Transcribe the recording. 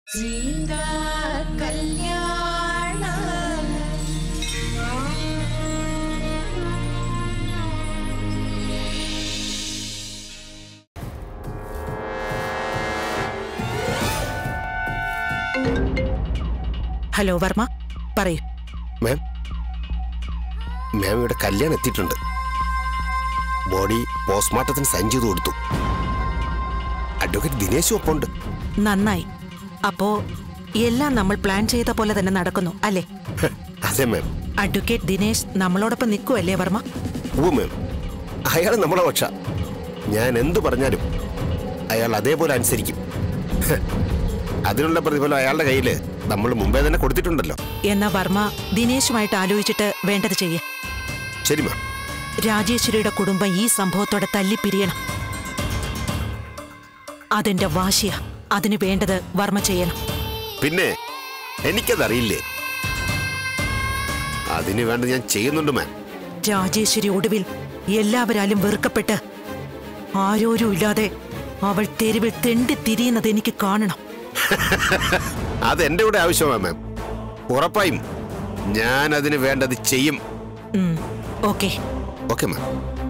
സീതാ കല്യാണ ഹലോ വർമ്മ പറയൂ മാം മാം ഇവിടെ കല്യാണം എത്തിയിട്ടുണ്ട് ബോഡി പോസ്റ്റ്മോർട്ടത്തിന് സൈൻ ചെയ്ത് കൊടുത്തു അഡ്വക്കേറ്റ് ദിനേശും ഒപ്പമുണ്ട് നന്നായി അപ്പോ എല്ലാം നമ്മൾ പ്ലാൻ ചെയ്ത പോലെ തന്നെ നടക്കുന്നു അല്ലേ ഹ്, അതെ മാം അഡ്വക്കേറ്റ് ദിനേശ് നമ്മളോടൊപ്പം നിൽക്കുമല്ലേ വർമ്മ ഓ മാം അയാൾ നമ്മളെ പക്ഷ ഞാൻ എന്തു പറഞ്ഞാലും അയാൾ അതേപോലെ അനുസരിക്കും ഹ്, അതിനുള്ള പ്രതിഫലം അയാളുടെ കയ്യിൽ നമ്മൾ മുമ്പേ തന്നെ കൊടുത്തിട്ടുണ്ടല്ലോ എന്നാ വർമ്മ ദിനേശുമായിട്ട് ആലോചിച്ചിട്ട് വേണ്ടത് ചെയ്യേ ശരി മാം രാജേശ്വരിയുടെ കുടുംബം ഈ സംഭവത്തോടെ തല്ലിപ്പിരിയണം അതെന്റെ വാശിയ അതിന് വേണ്ടത് വർമ്മ ചെയ്യണം പിന്നെ എനിക്കതറിയില്ലേ അതിനു വേണ്ട ഞാൻ ചെയ്യുന്നുണ്ട് മാം രാജേശ്വരി ഒടുവിൽ എല്ലാവരാലും വെറുക്കപ്പെട്ട് ആരോരും ഇല്ലാതെ അവൾ തെരുവിൽ തെണ്ടി തിരിയുന്നത് എനിക്ക് കാണണം അത് എന്റെ കൂടെ ആവശ്യമാണ് മാം ഉറപ്പായും ഞാൻ അതിന് വേണ്ടത് ചെയ്യും ഓക്കെ ഓക്കെ മാം